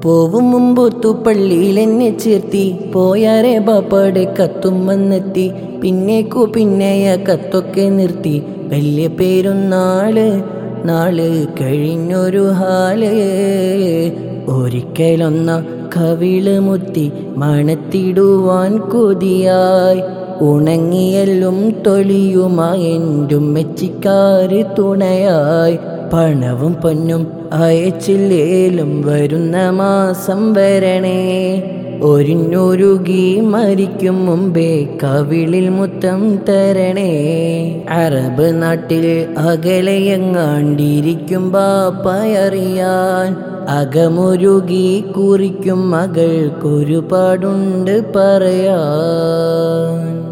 പോവും മുമ്പൊത്തു പള്ളിയിൽ എന്നെ ചേർത്തി പോയാരെ ബാപ്പാടെ കത്തും വന്നെത്തി പിന്നേക്കു പിന്നെയ കത്തൊക്കെ നിർത്തി വലിയ പേരുന്നാള് നാള് കഴിഞ്ഞൊരു ഹാല് ഒരിക്കലൊന്ന കവിള് മുത്തി മണത്തിടുവാൻ കൊതിയായി ഉണങ്ങിയല്ലും തൊലിയുമായി എൻ്റും മെച്ചിക്കാര് തുണയായി പണവും പൊന്നും അയച്ചില്ലേലും വരുന്ന മാസം വരണേ ഒരുന്നൊരുകി മരിക്കും മുമ്പേ കവിളിൽ മുത്തം തരണേ അറബ് നാട്ടിൽ അകലെയങ്ങാണ്ടിരിക്കും ബാപ്പയറിയാൻ അകമൊരുകി കുറിക്കും മകൾക്കൊരുപാടുണ്ട് പറയാൻ